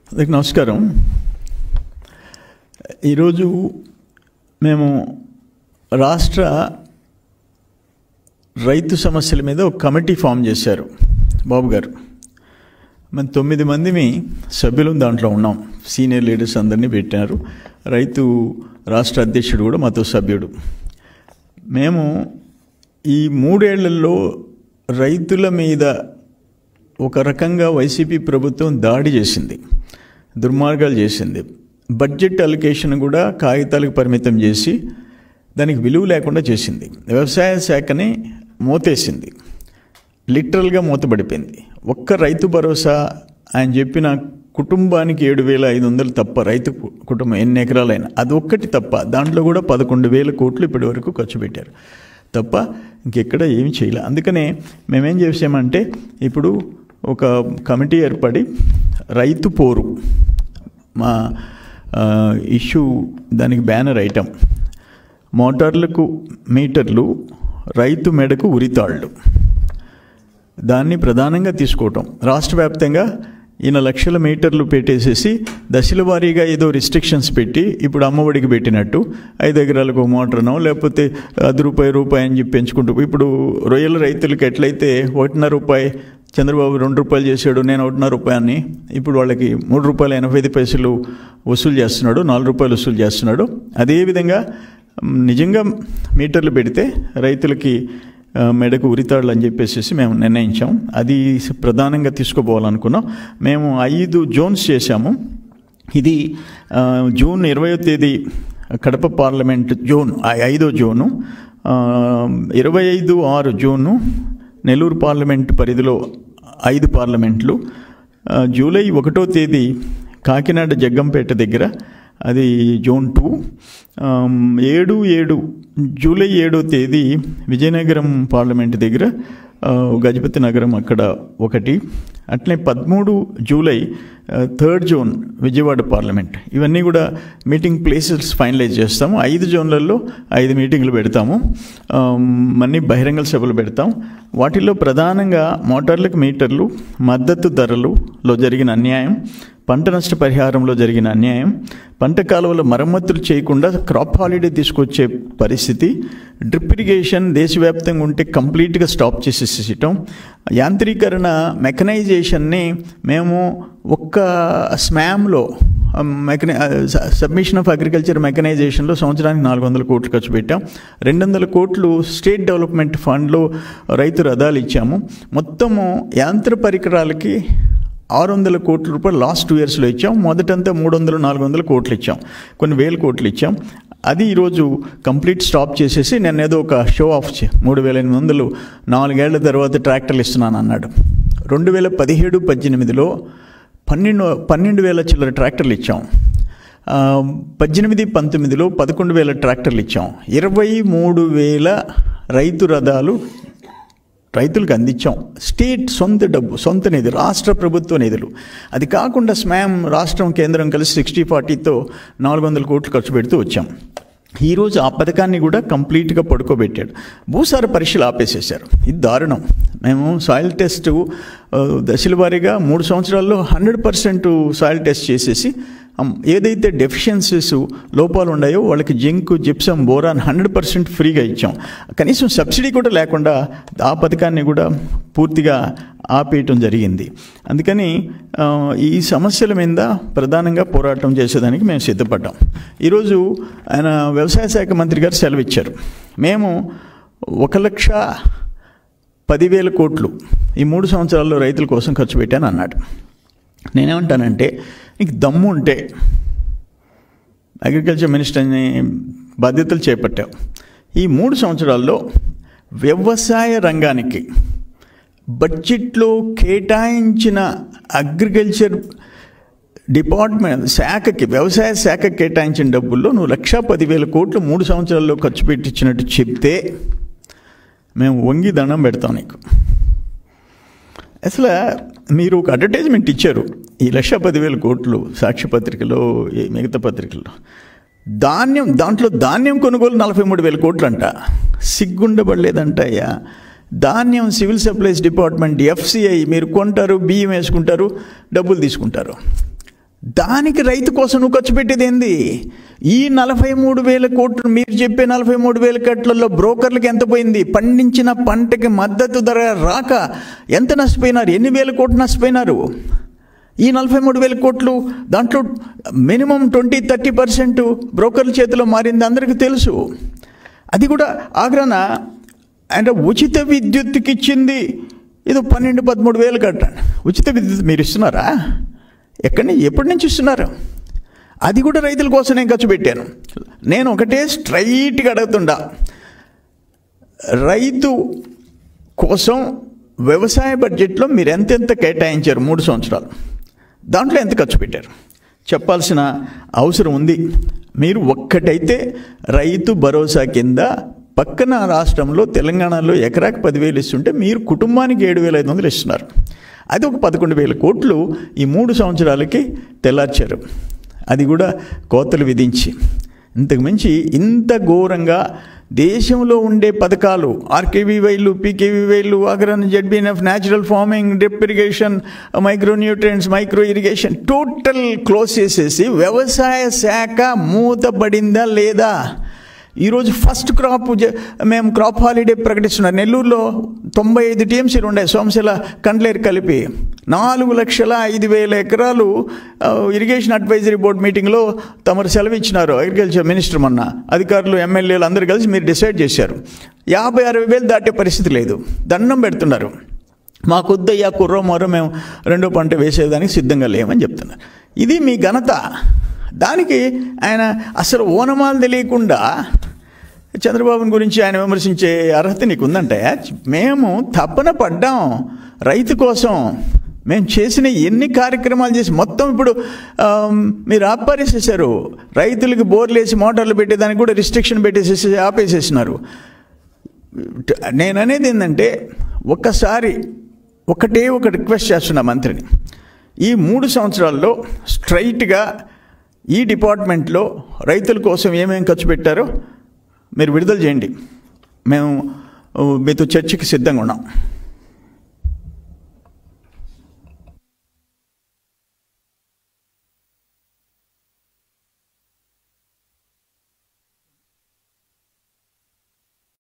అందరికి నమస్కారం ఈరోజు మేము రాష్ట్ర రైతు సమస్యల మీద ఒక కమిటీ ఫామ్ చేశారు బాబు గారు మేము తొమ్మిది మందిమి సభ్యులు దాంట్లో ఉన్నాం సీనియర్ లీడర్స్ అందరినీ పెట్టారు రైతు రాష్ట్ర అధ్యక్షుడు కూడా మాతో సభ్యుడు మేము ఈ మూడేళ్లలో రైతుల మీద ఒక రకంగా వైసీపీ ప్రభుత్వం దాడి చేసింది దుర్మార్గాలు చేసింది బడ్జెట్ అలికేషన్ కూడా కాగితాలకు పరిమితం చేసి దానికి విలువ లేకుండా చేసింది వ్యవసాయ శాఖని మూతేసింది లిటరల్గా మూతపడిపోయింది ఒక్క రైతు భరోసా ఆయన చెప్పిన కుటుంబానికి ఏడు వేల ఐదు వందలు తప్ప రైతు కు- కుటుంబం ఎన్ని ఎకరాలైనా అది ఒక్కటి తప్ప దాంట్లో కూడా పదకొండు వేల కోట్లు ఇప్పటి వరకు ఖర్చు పెట్టారు తప్ప ఇంకెక్కడ ఏమి చేయలే అందుకనే మేమేం చేసామంటే ఇప్పుడు ఒక కమిటీ ఏర్పడి రైతు పోరు మా ఆ, ఇష్యూ దానికి బ్యానర్ ఐటమ్ మోటార్లకు మీటర్లు రైతు మెడకు ఉరితాళ్ళు దాన్ని ప్రధానంగా తీసుకోవటం రాష్ట్ర వ్యాప్తంగా ఈయన లక్షల మీటర్లు పెట్టేసేసి దశల వారీగా ఏదో రిస్ట్రిక్షన్స్ పెట్టి ఇప్పుడు అమ్మఒడికి పెట్టినట్టు ఐదు ఎకరాలకు ఒక మోటార్నో లేకపోతే అది రూపాయి రూపాయి అని చెప్పి పెంచుకుంటూ ఇప్పుడు రొయ్యల రైతులకి ఎట్లయితే ఒకటిన్నర రూపాయి చంద్రబాబు రెండు రూపాయలు చేశాడు నేను ఒకటిన్నర రూపాయలని ఇప్పుడు వాళ్ళకి మూడు రూపాయల ఎనభై ఐదు పైసలు వసూలు చేస్తున్నాడు నాలుగు రూపాయలు వసూలు చేస్తున్నాడు అదేవిధంగా మ్, నిజంగా మీటర్లు పెడితే రైతులకి ఆ, మెడకు ఉరితాళ్ళు అని చెప్పేసి మేము నిర్ణయించాం అది ప్రధానంగా తీసుకుపోవాలనుకున్నాం మేము ఐదు జోన్స్ చేశాము ఇది ఆ, జూన్ ఇరవయో తేదీ కడప పార్లమెంట్ జోన్ ఆ ఐదో జోను ఆ, ఇరవై ఐదు ఆరు జూను నెల్లూరు పార్లమెంట్ పరిధిలో ఐదు పార్లమెంట్లు ఆ, జూలై ఒకటో తేదీ కాకినాడ జగ్గంపేట దగ్గర అది జోన్ టూ ఆమ్, ఏడు ఏడు జూలై ఏడో తేదీ విజయనగరం పార్లమెంట్ దగ్గర ఆ, గజపతి నగరం అక్కడ ఒకటి అట్లే పదమూడు జూలై ఆ, థర్డ్ జోన్ విజయవాడ పార్లమెంట్ ఇవన్నీ కూడా మీటింగ్ ప్లేసెస్ ఫైనలైజ్ చేస్తాము ఐదు జోన్లలో ఐదు మీటింగ్లు పెడతాము ఆమ్, అన్ని బహిరంగ సభలు పెడతాం వాటిల్లో ప్రధానంగా మోటార్లకు మీటర్లు మద్దతు ధరలులో జరిగిన అన్యాయం పంట నష్ట పరిహారంలో జరిగిన అన్యాయం పంట కాలువల మరమ్మతులు చేయకుండా క్రాప్ హాలిడే తీసుకొచ్చే పరిస్థితి డ్రిప్ ఇరిగేషన్ దేశవ్యాప్తంగా ఉంటే కంప్లీట్గా స్టాప్ చేసేసేయటం యాంత్రీకరణ మెకనైజేషన్ని మేము ఒక్క స్మామ్లో మెకనై సబ్మిషన్ ఆఫ్ అగ్రికల్చర్ మెకనైజేషన్లో సంవత్సరానికి నాలుగు వందల కోట్లు ఖర్చు పెట్టాం రెండు వందల కోట్లు స్టేట్ డెవలప్మెంట్ ఫండ్లో రైతు రథాలు ఇచ్చాము మొత్తము యాంత్ర పరికరాలకి ఆరు వందల కోట్ల రూపాయలు లాస్ట్ టూ ఇయర్స్లో ఇచ్చాం మొదటంతా మూడు వందలు నాలుగు వందల కోట్లు ఇచ్చాం కొన్ని వేల కోట్లు ఇచ్చాం అది ఈరోజు కంప్లీట్ స్టాప్ చేసేసి నేను ఏదో ఒక షో ఆఫ్ చే మూడు వేల ఎనిమిది వందలు నాలుగేళ్ల తర్వాత ట్రాక్టర్లు ఇస్తున్నాను అన్నాడు రెండు వేల పదిహేడు పద్దెనిమిదిలో పన్నెండు పన్నెండు వేల చిల్లర ట్రాక్టర్లు ఇచ్చాం ఆ, పద్దెనిమిది పంతొమ్మిదిలో పదకొండు వేల ట్రాక్టర్లు ఇచ్చాం ఇరవై మూడు వేల రైతు రథాలు రైతులకు అందించాం స్టేట్ సొంత డబ్బు సొంత నిధులు రాష్ట్ర ప్రభుత్వ నిధులు అది కాకుండా స్మామ్ రాష్ట్రం కేంద్రం కలిసి సిక్స్టీ ఫార్టీతో నాలుగు వందల కోట్లు ఖర్చు పెడుతూ వచ్చాం ఈరోజు ఆ పథకాన్ని కూడా కంప్లీట్గా పడుకోబెట్టాడు భూసార పరీక్షలు ఆపేసేశారు ఇది దారుణం మేము సాయిల్ టెస్ట్ ఆ, దశల వారీగా మూడు సంవత్సరాల్లో హండ్రెడ్ పర్సెంట్ సాయిల్ టెస్ట్ చేసేసి అమ్, ఏదైతే డెఫిషియన్సీస్ లోపాలు ఉన్నాయో వాళ్ళకి zinc gypsum boron hundred percent ఫ్రీగా ఇచ్చాం కనీసం సబ్సిడీ కూడా లేకుండా ఆ పథకాన్ని కూడా పూర్తిగా ఆపేయటం జరిగింది అందుకని ఆ, ఈ సమస్యల మీద ప్రధానంగా పోరాటం చేసేదానికి మేము సిద్ధపడ్డాం ఈరోజు ఆయన వ్యవసాయ శాఖ మంత్రి గారు సెలవు ఇచ్చారు మేము ఒక లక్ష పదివేల కోట్లు ఈ మూడు సంవత్సరాల్లో రైతుల కోసం ఖర్చు పెట్టాను అన్నాడు నేనేమంటానంటే నీకు దమ్ము ఉంటే అగ్రికల్చర్ మినిస్టర్ని బాధ్యతలు చేపట్టావు ఈ మూడు సంవత్సరాల్లో వ్యవసాయ రంగానికి బడ్జెట్లో కేటాయించిన అగ్రికల్చర్ డిపార్ట్మెంట్ శాఖకి వ్యవసాయ శాఖ కేటాయించిన డబ్బుల్లో నువ్వు లక్షా పదివేల కోట్లు మూడు సంవత్సరాల్లో ఖర్చు పెట్టించినట్టు చెప్తే మేము వంగి దండం పెడతాం నీకు అసలు మీరు ఒక అడ్వర్టైజ్మెంట్ ఇచ్చారు ఈ లక్ష పదివేల కోట్లు సాక్షి పత్రికలో ఈ మిగతా పత్రికల్లో ధాన్యం దాంట్లో ధాన్యం కొనుగోలు నలభై మూడు వేల కోట్లు అంట సిగ్గుండబడలేదంట అయ్యా ధాన్యం సివిల్ సప్లైస్ డిపార్ట్మెంట్ ఎఫ్సిఐ మీరు కొంటారు బియ్యం వేసుకుంటారు డబ్బులు తీసుకుంటారు దానికి రైతు కోసం నువ్వు ఖర్చు పెట్టేది ఏంది ఈ నలభై మూడు వేల కోట్లు మీరు చెప్పే నలభై మూడు వేల కోట్లలో బ్రోకర్లకు ఎంత పోయింది పండించిన పంటకి మద్దతు ధర రాక ఎంత నష్టపోయినారు ఎన్ని వేల కోట్లు నష్టపోయినారు ఈ నలభై మూడు వేల కోట్లు దాంట్లో మినిమం ట్వంటీ థర్టీ పర్సెంట్ బ్రోకర్ల చేతిలో మారింది అందరికీ తెలుసు అది కూడా ఆగ్రహణ అంటే ఉచిత విద్యుత్తుకి ఇచ్చింది ఇది పన్నెండు పదమూడు వేలు కట్టండి ఉచిత విద్యుత్ మీరు ఇస్తున్నారా ఎక్కడి నుంచి ఎప్పటి నుంచి ఇస్తున్నారు అది కూడా రైతుల కోసం నేను ఖర్చు పెట్టాను నేను ఒకటే స్ట్రైట్గా అడుగుతుండా రైతు కోసం వ్యవసాయ బడ్జెట్లో మీరు ఎంతెంత కేటాయించారు మూడు సంవత్సరాలు దాంట్లో ఎంత ఖర్చు పెట్టారు చెప్పాల్సిన అవసరం ఉంది మీరు ఒక్కటైతే రైతు భరోసా కింద పక్కన రాష్ట్రంలో తెలంగాణలో ఎకరాకి పదివేలు ఇస్తుంటే మీరు కుటుంబానికి ఏడు వేల ఐదు వందలు ఇస్తున్నారు అది ఒక పదకొండు వేల కోట్లు ఈ మూడు సంవత్సరాలకి తెల్లార్చారు అది కూడా కోతలు విధించి ఇంతకు మించి ఇంత ఘోరంగా దేశంలో ఉండే పథకాలు ఆర్కేవీ వైలు పీకేవీ వైలు అగ్రన్ ZBNF natural farming drip irrigation micro nutrients micro irrigation total close చేసేసి వ్యవసాయ శాఖ మూతపడిందా లేదా ఈరోజు ఫస్ట్ క్రాప్ జ- మేము క్రాప్ హాలిడే ప్రకటిస్తున్నాం నెల్లూరులో తొంభై ఐదు టీఎంసీలు ఉన్నాయి సోమశిల కండ్లేరు కలిపి నాలుగు లక్షల ఐదు వేల ఎకరాలు ఆ, ఇరిగేషన్ అడ్వైజరీ బోర్డు మీటింగ్లో తమరు సెలవు ఇచ్చినారు అగ్రికల్చర్ మినిస్టర్ మొన్న అధికారులు ఎమ్మెల్యేలు అందరూ కలిసి మీరు డిసైడ్ చేశారు యాభై అరవై వేలు దాటే పరిస్థితి లేదు దండం పెడుతున్నారు మాకొద్దయ్యా కుర్రో మరో మేము రెండో పంట వేసేదానికి సిద్ధంగా లేమని చెప్తున్నారు ఇది మీ ఘనత దానికి ఆయన అసలు ఓనమాలు తెలియకుండా చంద్రబాబుని గురించి ఆయన విమర్శించే అర్హత నీకు ఉందంటే మేము తప్పన పడ్డాం రైతు కోసం మేము చేసిన ఎన్ని కార్యక్రమాలు చేసి మొత్తం ఇప్పుడు ఆమ్, మీరు ఆపారేసేసారు రైతులకు బోర్లు వేసి మోటార్లు పెట్టేదానికి కూడా రిస్ట్రిక్షన్ పెట్టేసేసి ఆపేసేసినారు నేను అనేది ఏంటంటే ఒక్కసారి ఒకటే ఒక రిక్వెస్ట్ చేస్తున్నా మంత్రిని ఈ మూడు సంవత్సరాల్లో స్ట్రైట్గా ఈ డిపార్ట్మెంట్లో రైతుల కోసం ఏమేం ఖర్చు పెట్టారో మీరు విడుదల చేయండి మేము మీతో చర్చకి సిద్ధంగా ఉన్నాం